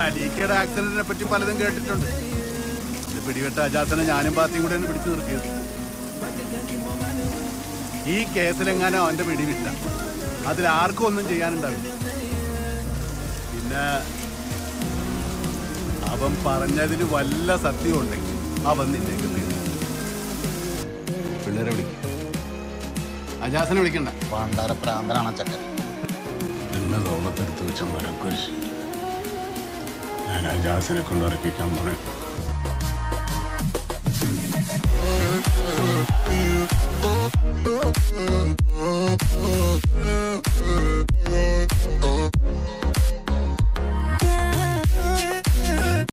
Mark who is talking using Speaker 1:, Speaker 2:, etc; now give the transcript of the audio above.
Speaker 1: അലീക്കയുടെ ആക്സിഡന്റിനെ പറ്റി പലതും കേട്ടിട്ടുണ്ട് ഇത് പിടിവെട്ട അജാസനെ ഞാനും പാർട്ടിയും കൂടെ പിടിച്ചു നിർത്തിയത് ഈ കേസിലെങ്ങാനോ അവന്റെ പിടിവിട്ട അതിൽ ആർക്കും ഒന്നും ചെയ്യാനുണ്ടാവില്ല പിന്നെ അവൻ പറഞ്ഞതിന് വല്ല സത്യം ഉണ്ടെങ്കിൽ അവൻ നിന്നേക്ക് തീരും പിള്ളേരെ വിളിക്കും അജാസനെ വിളിക്കണ്ട
Speaker 2: പണ്ടാര പ്രാന്തനാണ് ചക്കൻ
Speaker 3: എന്നെ തോളത്തെടുത്ത് വെച്ച മരക്കുരിശ് ഞാൻ അജാസിനെ കൊണ്ട് ഉറപ്പിക്കാൻ പറയും